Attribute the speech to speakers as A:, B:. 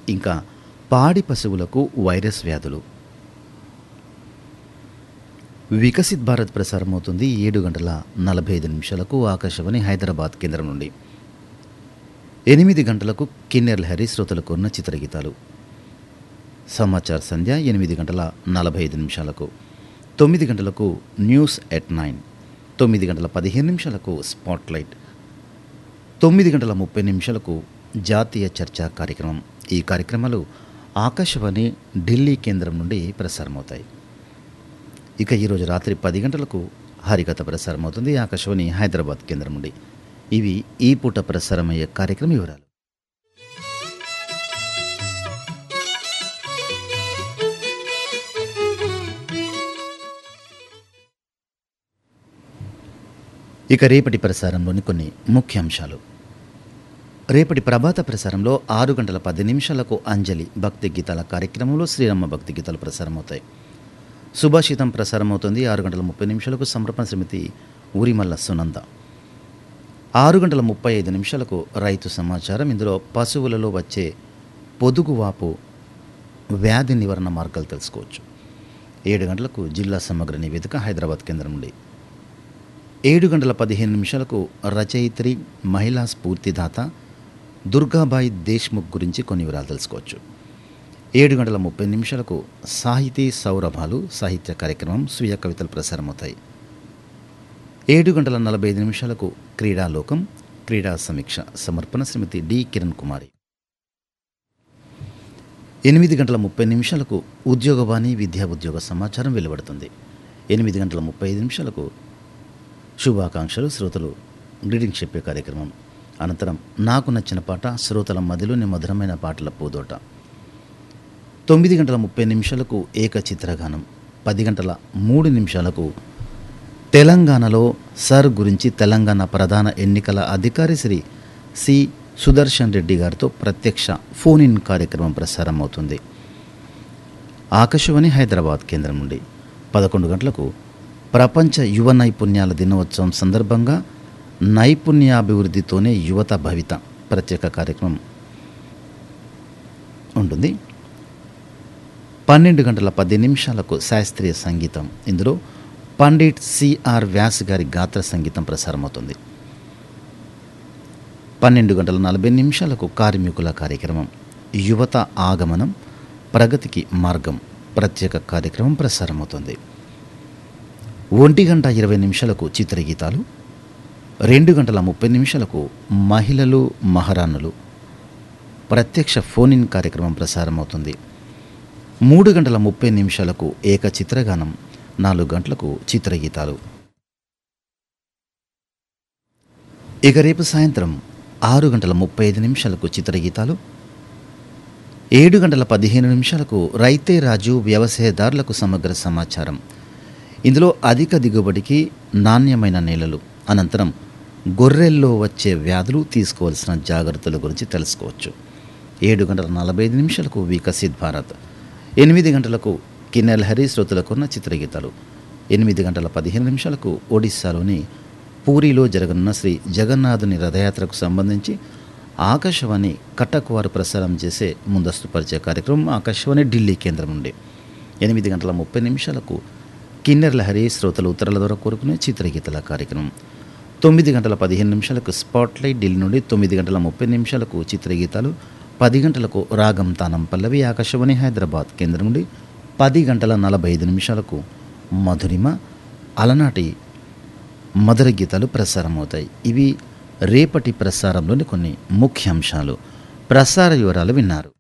A: ఇంకా పాడి పశువులకు వైరస్ వ్యాధులు వికసిత్ భారత్ ప్రసారం అవుతుంది ఏడు గంటల నలభై ఐదు నిమిషాలకు ఆకాశవాణి హైదరాబాద్ కేంద్రం నుండి ఎనిమిది గంటలకు కిన్నెర్ల హరి శ్రోతలకు ఉన్న చిత్రగీతాలు సమాచార సంధ్య ఎనిమిది గంటల నలభై ఐదు నిమిషాలకు తొమ్మిది గంటలకు న్యూస్ ఎట్ నైన్ తొమ్మిది గంటల పదిహేను నిమిషాలకు స్పాట్లైట్ తొమ్మిది గంటల ముప్పై నిమిషాలకు జాతీయ చర్చా కార్యక్రమం ఈ కార్యక్రమాలు ఆకాశవాణి ఢిల్లీ కేంద్రం నుండి ప్రసారమవుతాయి ఇక ఈరోజు రాత్రి పది గంటలకు హరికథ ప్రసారం అవుతుంది ఆకాశవాణి హైదరాబాద్ కేంద్రం నుండి ఇవి ఈ పూట ప్రసారమయ్యే కార్యక్రమం వివరాలు ఇక రేపటి ప్రసారంలోని కొన్ని ముఖ్యాంశాలు రేపటి ప్రభాత ప్రసారంలో ఆరు గంటల పది నిమిషాలకు అంజలి భక్తి గీతాల కార్యక్రమంలో శ్రీరమ్మ భక్తి గీతాలు ప్రసారమవుతాయి సుభాషితం ప్రసారమవుతుంది ఆరు గంటల ముప్పై నిమిషాలకు సమర్పణ సమితి ఊరిమల్ల సునంద ఆరు గంటల ముప్పై ఐదు నిమిషాలకు రైతు సమాచారం ఇందులో పశువులలో వచ్చే పొదుగువాపు వ్యాధి నివారణ మార్గాలు తెలుసుకోవచ్చు ఏడు గంటలకు జిల్లా సమగ్ర నివేదిక హైదరాబాద్ కేంద్రం నుండి ఏడు గంటల పదిహేను నిమిషాలకు రచయిత్రి మహిళా స్ఫూర్తిదాత దుర్గాబాయి దేశ్ముఖ్ గురించి కొన్ని వివరాలు తెలుసుకోవచ్చు ఏడు గంటల ముప్పై నిమిషాలకు సాహితీ సౌరభాలు సాహిత్య కార్యక్రమం స్వీయ కవితలు ప్రసారమవుతాయి ఏడు గంటల నలభై ఐదు నిమిషాలకు క్రీడాలోకం క్రీడా సమీక్ష సమర్పణ శ్రీమతి డి కిరణ్ కుమారి ఎనిమిది గంటల ముప్పై నిమిషాలకు ఉద్యోగవాణి విద్యా ఉద్యోగ సమాచారం వెలువడుతుంది ఎనిమిది గంటల ముప్పై ఐదు నిమిషాలకు శుభాకాంక్షలు శ్రోతలు గ్రీటింగ్స్ చెప్పే కార్యక్రమం అనంతరం నాకు నచ్చిన పాట శ్రోతల మదిలోని మధురమైన పాటల పూదోట తొమ్మిది గంటల ముప్పై నిమిషాలకు ఏక చిత్రగానం పది గంటల మూడు నిమిషాలకు తెలంగాణలో సర్ గురించి తెలంగాణ ప్రధాన ఎన్నికల అధికారి శ్రీ సి సుదర్శన్ రెడ్డి గారితో ప్రత్యక్ష ఫోన్ ఇన్ కార్యక్రమం ప్రసారం అవుతుంది ఆకాశవాణి హైదరాబాద్ కేంద్రం నుండి పదకొండు గంటలకు ప్రపంచ యువ నైపుణ్యాల దినోత్సవం సందర్భంగా నైపుణ్యాభివృద్ధితోనే యువత భవిత ప్రత్యేక కార్యక్రమం ఉంటుంది పన్నెండు గంటల పది నిమిషాలకు శాస్త్రీయ సంగీతం ఇందులో పండిట్ సిఆర్ వ్యాస్ గారి గాత్ర సంగీతం ప్రసారమవుతుంది పన్నెండు గంటల నలభై నిమిషాలకు కార్మికుల కార్యక్రమం యువత ఆగమనం ప్రగతికి మార్గం ప్రత్యేక కార్యక్రమం ప్రసారమవుతుంది ఒంటి గంట ఇరవై నిమిషాలకు చిత్రగీతాలు రెండు గంటల ముప్పై నిమిషాలకు మహిళలు మహారాణులు ప్రత్యక్ష ఫోన్ ఇన్ కార్యక్రమం ప్రసారమవుతుంది మూడు గంటల ముప్పై నిమిషాలకు ఏక చిత్రగానం నాలుగు గంటలకు చిత్రగీతాలు ఇక రేపు సాయంత్రం ఆరు గంటల ముప్పై ఐదు నిమిషాలకు చిత్రగీతాలు ఏడు గంటల పదిహేను నిమిషాలకు రైతే రాజు వ్యవసాయదారులకు సమగ్ర సమాచారం ఇందులో అధిక దిగుబడికి నాణ్యమైన నేలలు అనంతరం గొర్రెల్లో వచ్చే వ్యాధులు తీసుకోవాల్సిన జాగ్రత్తల గురించి తెలుసుకోవచ్చు ఏడు గంటల నలభై ఐదు నిమిషాలకు వికసిత్ భారత్ ఎనిమిది గంటలకు కిన్నెల్ హరి శ్రోతలకున్న చిత్రగీతాలు ఎనిమిది గంటల పదిహేను నిమిషాలకు ఒడిస్సాలోని పూరిలో జరగనున్న శ్రీ జగన్నాథుని రథయాత్రకు సంబంధించి ఆకాశవాణి కట్టక్ వారు ప్రసారం చేసే ముందస్తు పరిచయ కార్యక్రమం ఆకాశవాణి ఢిల్లీ కేంద్రం నుండి ఎనిమిది గంటల ముప్పై నిమిషాలకు కిన్నెర్ల హరి శ్రోతలు ఉత్తరాల ద్వారా కోరుకునే చిత్రగీతల కార్యక్రమం తొమ్మిది గంటల పదిహేను నిమిషాలకు స్పాట్లైట్ ఢిల్లీ నుండి తొమ్మిది గంటల ముప్పై నిమిషాలకు చిత్రగీతాలు పది గంటలకు రాగం తానం పల్లవి ఆకాశవాణి హైదరాబాద్ కేంద్రం నుండి పది గంటల నలభై ఐదు నిమిషాలకు మధురిమ అలనాటి మధుర గీతాలు ప్రసారమవుతాయి ఇవి రేపటి ప్రసారంలోని కొన్ని ముఖ్యాంశాలు ప్రసార వివరాలు విన్నారు